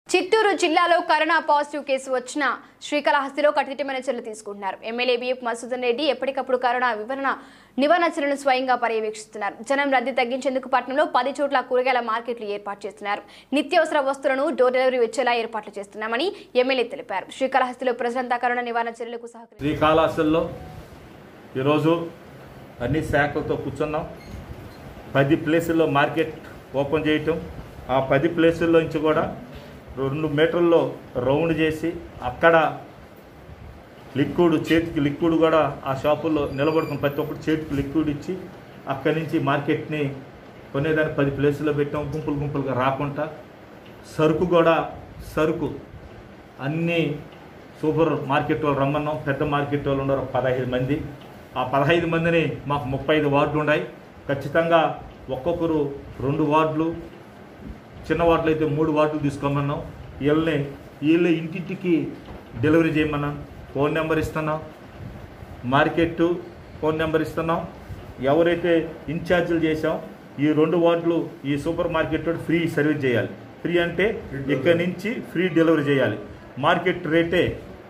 చిత్తూరు జిల్లాలో corona positive case వచ్చిన శ్రీకాళహస్తిలో కఠినమైన చర్యలు తీసుకుంటున్నారు ఎమ్మెల్యే బిఎఫ్ మసూదన్ రెడ్డి ఎప్పటికప్పుడు కరోనా వివరణ నివారణ చర్యలను స్వయంగా పర్యవేక్షిస్తున్నారు జనం రద్దీ తగ్గించేందుకు పట్టణంలో పది చోట్ల కూరగాయల మార్కెట్లు ఏర్పాటు చేస్తున్నారు నిత్యావసర వస్తువులను డోర్ డెలివరీ వచ్చేలా ఏర్పాట్లు చేస్తున్నామని ఎమ్మెల్యే తెలిపారు శ్రీకాళహస్తిలో ప్రజలంతా కరోనా నివారణ చర్యలకు సహకరి శ్రీకాళహస్తిలో ఈరోజు అన్ని శాఖలతో కూర్చున్నాం పది ప్లేసుల్లో మార్కెట్ ఓపెన్ చేయటం ఆ పది ప్లేసుల్లో నుంచి కూడా రెండు మీటర్లో రౌండ్ చేసి అక్కడ లిక్విడ్ చేతికి లిక్విడ్ కూడా ఆ షాపుల్లో నిలబడుకుని ప్రతి ఒక్కటి చేతికి లిక్విడ్ ఇచ్చి అక్కడి నుంచి మార్కెట్ని కొనేదాన్ని పది ప్లేసుల్లో పెట్టాం గుంపులు గుంపులుగా రాకుండా సరుకు కూడా సరుకు అన్ని సూపర్ మార్కెట్ వాళ్ళు రమ్మన్నాం పెద్ద మార్కెట్ వాళ్ళు ఉన్నారు పదహైదు మంది ఆ పదహైదు మందిని మాకు ముప్పై ఐదు వార్డులు ఉన్నాయి ఖచ్చితంగా ఒక్కొక్కరు రెండు వార్డులు చిన్న వార్డులు అయితే మూడు వార్డులు తీసుకోమన్నాం వీళ్ళని వీళ్ళ ఇంటింటికి డెలివరీ చేయమన్నాం ఫోన్ నెంబర్ ఇస్తున్నాం మార్కెట్ ఫోన్ నెంబర్ ఇస్తున్నాం ఎవరైతే ఇన్ఛార్జీలు చేసాం ఈ రెండు వార్డులు ఈ సూపర్ మార్కెట్ తోటి ఫ్రీ సర్వీస్ చేయాలి ఫ్రీ అంటే ఇక్కడి నుంచి ఫ్రీ డెలివరీ చేయాలి మార్కెట్ రేటే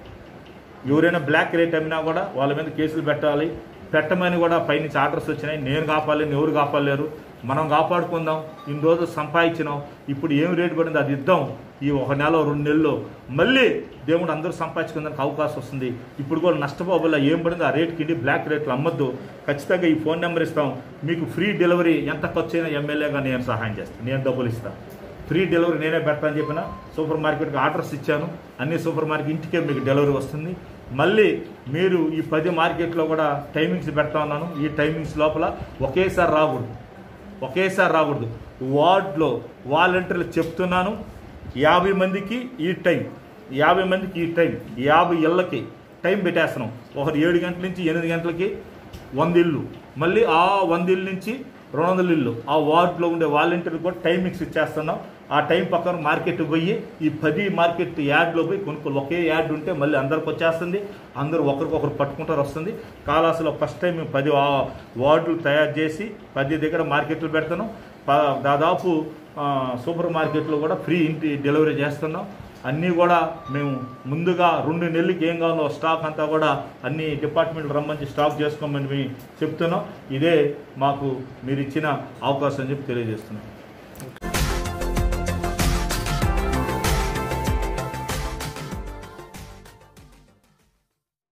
ఎవరైనా బ్లాక్ రేట్ అమ్మినా కూడా వాళ్ళ మీద కేసులు పెట్టాలి పెట్టమని కూడా పైనుంచి ఆర్డర్స్ వచ్చినాయి నేను కాపాడలేను ఎవరు కాపాడలేరు మనం కాపాడుకుందాం ఇన్ని రోజులు సంపాదించినాం ఇప్పుడు ఏం రేటు పడింది అది ఇద్దాం ఈ ఒక నెల రెండు నెలలు మళ్ళీ దేవుడు అందరూ సంపాదించుకుందానికి అవకాశం వస్తుంది ఇప్పుడు కూడా నష్టపోబల్లా ఏం పడింది ఆ రేట్కి ఇండి బ్లాక్ రేట్లు అమ్మద్దు ఖచ్చితంగా ఈ ఫోన్ నెంబర్ ఇస్తాం మీకు ఫ్రీ డెలివరీ ఎంత ఖర్చు అయినా ఎమ్మెల్యేగా నేను సహాయం చేస్తాను నేను డబ్బులు ఇస్తాను ఫ్రీ డెలివరీ నేనే పెడతాను చెప్పిన సూపర్ మార్కెట్కి ఆర్డర్స్ ఇచ్చాను అన్ని సూపర్ మార్కెట్ ఇంటికే మీకు డెలివరీ వస్తుంది మళ్ళీ మీరు ఈ పది మార్కెట్లో కూడా టైమింగ్స్ పెడతా ఉన్నాను ఈ టైమింగ్స్ లోపల ఒకేసారి రాకూడదు ఒకేసారి రాకూడదు వార్డులో వాలంటీర్లు చెప్తున్నాను యాభై మందికి ఈ టైం యాభై మందికి ఈ టైం యాభై ఇళ్ళకి టైం పెట్టేస్తున్నాం ఒకరు ఏడు గంటల నుంచి ఎనిమిది గంటలకి వంద ఇల్లు మళ్ళీ ఆ వంద ఇల్లు నుంచి రెండు వందల ఇల్లు ఆ వార్డులో ఉండే వాలంటీర్లు కూడా టైమింగ్స్ ఇచ్చేస్తున్నాం ఆ టైం పక్కన మార్కెట్ పోయి ఈ పది మార్కెట్ యాడ్లో పోయి కొనుక్కోవాలి ఒకే యాడ్ ఉంటే మళ్ళీ అందరికి వచ్చేస్తుంది అందరూ ఒకరికొకరు పట్టుకుంటారు వస్తుంది కాలాసులో ఫస్ట్ టైం మేము పది వా- వార్డులు తయారు చేసి పది దగ్గర మార్కెట్లు పెడుతున్నాం ప- దాదాపు ఆ, సూపర్ మార్కెట్లో కూడా ఫ్రీ ఇంటి డెలివరీ చేస్తున్నాం అన్నీ కూడా మేము ముందుగా రెండు నెలలకి ఏం కావాలో స్టాక్ అంతా కూడా అన్ని డిపార్ట్మెంట్లు రమ్మని స్టాక్ చేసుకోమని మేము చెప్తున్నాం ఇదే మాకు మీరు ఇచ్చిన అవకాశం అని చెప్పి తెలియజేస్తున్నాం